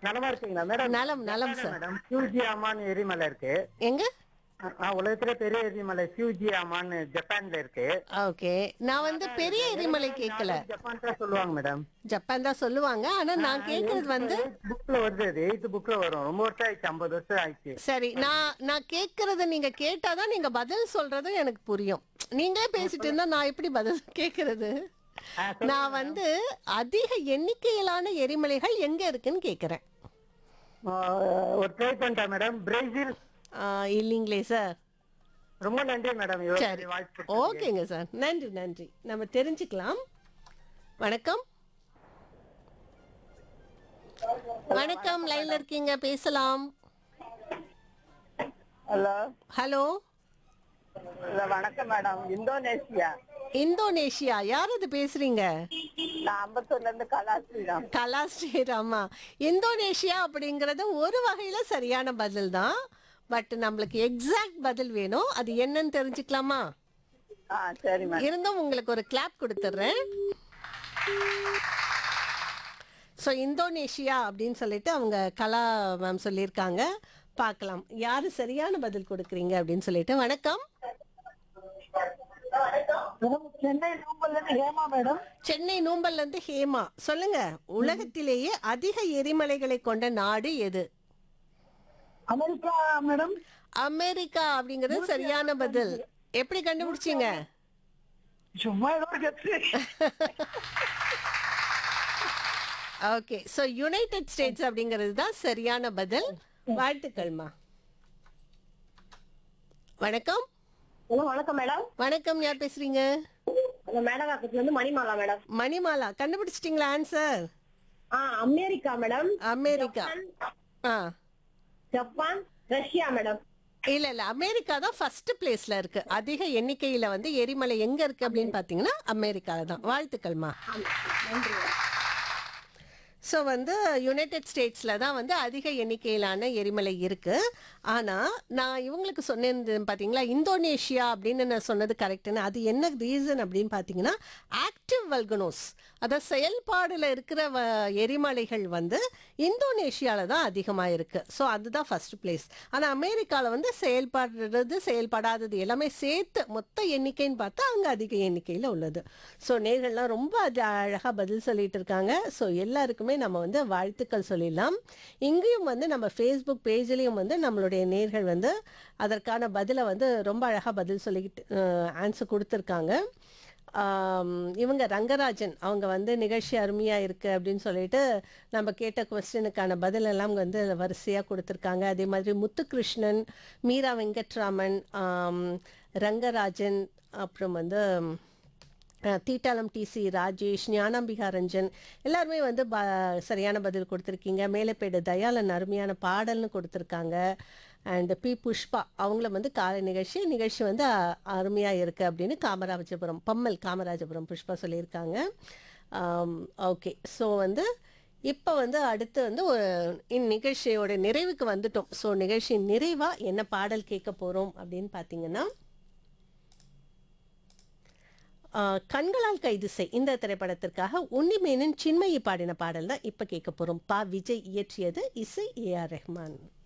நலமா இருக்கீங்களா மேடம் நலம் நலம் சார் மேடம் சிவஜி அம்மான்னு எரிமலை இருக்கு எங்க ஆ, உலகத்துல பெரிய எரிமலை சிவஜி அம்மான்னு ஜப்பான்ல இருக்கு ஓகே நான் வந்து பெரிய எரிமலை கேட்கல ஜப்பான் தான் சொல்லுவாங்க மேடம் ஜப்பான் தான் சொல்லுவாங்க ஆனா நான் கேக்குறது வந்து புக்ல வருது அது எயித்து புக்ல வரும் ரொம்ப வருஷம் ஆயிடுச்சு ஐம்பது வருஷம் ஆயிடுச்சு சரி நான் நான் கேக்குறத நீங்க கேட்டாதான் நீங்க பதில் சொல்றது எனக்கு புரியும் நீங்களே பேசிட்டு இருந்தா நான் எப்படி பதில் கேக்குறது ஆ, நான் வந்து அதிக எண்ணிக்கையிலான எரிமலைகள் எங்க இருக்குன்னு கேக்குறேன் ஆ, ஒரு ட்ரை பண்ணிட்டேன் மேடம் பிரேசில் ஆ, இல்லைங்களே சார் ரொம்ப நன்றி மேடம் இவ்வளவு சரி பெரிய வாய்ப்பு ஓகேங்க சார் நன்றி நன்றி நம்ம தெரிஞ்சுக்கலாம் வணக்கம் வணக்கம் லைன்ல இருக்கீங்க பேசலாம் ஹலோ ஹலோ வணக்கம் மேடம் இந்தோனேஷியா இந்தோனேஷியா யார் அது பேசுறீங்க நான் அம்பத்தூர்ல இருந்து கலாஸ்ரீராம் கலா ஸ்ரீராமா இந்தோனேஷியா அப்படிங்கறது ஒரு வகையில சரியான பதில் தான் பட் நம்மளுக்கு எக்ஸாக்ட் பதில் வேணும் அது என்னன்னு தெரிஞ்சுக்கலாமா ஆ சரி மேடம் இருந்தும் உங்களுக்கு ஒரு கிளாப் கொடுத்துட்றேன் ஸோ இந்தோனேஷியா அப்படின்னு சொல்லிட்டு அவங்க கலா மேம் சொல்லியிருக்காங்க பார்க்கலாம் யாரு சரியான பதில் கொடுக்குறீங்க அப்படின்னு சொல்லிட்டு வணக்கம் சென்னை நூம்பல்ல இருந்து ஹேமா மேடம் சென்னை நூம்பல்ல இருந்து ஹேமா சொல்லுங்க உலகத்திலேயே அதிக எரிமலைகளை கொண்ட நாடு எது அமெரிக்கா மேடம் அமெரிக்கா அப்படிங்கிறது சரியான பதில் எப்படி கண்டுபிடிச்சீங்க சும்மா ஏதோ ஒரு கெத்து ஓகே ஸோ யுனைடெட் ஸ்டேட்ஸ் அப்படிங்கிறது தான் சரியான பதில் வாழ்த்துக்கள்மா வணக்கம் ஹலோ வணக்கம் மேடம் வணக்கம் யார் பேசுறீங்க அந்த மேடவாக்கத்துல இருந்து மணிமாலா மேடம் மணிமாலா கண்டுபிடிச்சிட்டீங்களா ஆன்சர் ஆ அமெரிக்கா மேடம் அமெரிக்கா ஆ ஜப்பான் ரஷ்யா மேடம் இல்ல இல்ல அமெரிக்கா தான் ஃபர்ஸ்ட் பிளேஸ்ல இருக்கு அதிக எண்ணிக்கையில வந்து எரிமலை எங்க இருக்கு அப்படின்னு பாத்தீங்கன்னா அமெரிக்கால தான் வாழ்த்துக்கள்மா ஸோ வந்து யுனைடெட் ஸ்டேட்ஸில் தான் வந்து அதிக எண்ணிக்கையிலான எரிமலை இருக்குது ஆனால் நான் இவங்களுக்கு சொன்னேன் பார்த்தீங்களா இந்தோனேஷியா அப்படின்னு நான் சொன்னது கரெக்டுன்னு அது என்ன ரீசன் அப்படின்னு பார்த்தீங்கன்னா ஆக்டிவ் வல்கனோஸ் அதாவது செயல்பாடில் இருக்கிற வ- எரிமலைகள் வந்து இந்தோனேஷியாவில் தான் அதிகமாக இருக்குது ஸோ அதுதான் ஃபர்ஸ்ட் பிளேஸ் ஆனால் அமெரிக்காவில் வந்து செயல்படுறது செயல்படாதது எல்லாமே சேர்த்து மொத்த எண்ணிக்கைன்னு பார்த்தா அங்கே அதிக எண்ணிக்கையில் உள்ளது ஸோ நேர்கள்லாம் ரொம்ப அழகாக பதில் சொல்லிட்டு இருக்காங்க ஸோ எல்லாருக்குமே நம்ம வந்து வாழ்த்துக்கள் சொல்லிடலாம் இங்கேயும் வந்து நம்ம ஃபேஸ்புக் பேஜ்லேயும் வந்து நம்மளுடைய நேர்கள் வந்து அதற்கான பதிலை வந்து ரொம்ப அழகாக பதில் சொல்லிக்கிட்டு ஆன்சர் கொடுத்துருக்காங்க ஆம், இவங்க ரங்கராஜன் அவங்க வந்து நிகழ்ச்சி அருமையாக இருக்குது அப்படின்னு சொல்லிட்டு நம்ம கேட்ட கொஸ்டினுக்கான பதில் எல்லாம் வந்து வரிசையாக கொடுத்துருக்காங்க அதே மாதிரி முத்துகிருஷ்ணன் மீரா வெங்கட்ராமன் ஆம், ரங்கராஜன் அப்புறம் வந்து அஹ், தீட்டாளம் டிசி ராஜேஷ் ஞானாம்பிகா ரஞ்சன் எல்லாருமே வந்து ப சரியான பதில் கொடுத்துருக்கீங்க மேலப்பேடு தயாளன் அருமையான பாடல்னு கொடுத்துருக்காங்க அண்ட் பி புஷ்பா அவங்கள வந்து காலை நிகழ்ச்சி நிகழ்ச்சி வந்து அருமையாக இருக்குது அப்படின்னு காமராஜபுரம் பம்மல் காமராஜபுரம் புஷ்பா சொல்லியிருக்காங்க ஓகே ஸோ வந்து இப்போ வந்து அடுத்து வந்து ஒரு இந்நிகழ்ச்சியோட நிறைவுக்கு வந்துட்டோம் ஸோ நிகழ்ச்சியின் நிறைவாக என்ன பாடல் கேட்க போகிறோம் அப்படின்னு பார்த்தீங்கன்னா ஆஹ், கண்களால் கைது செய் இந்த திரைப்படத்திற்காக உன்னிமேனன் சின்மயி பாடின பாடல் தான் இப்போ கேட்க போகிறோம் பா விஜய் இயற்றியது இசை ஏ ஆர் ரெஹ்மான்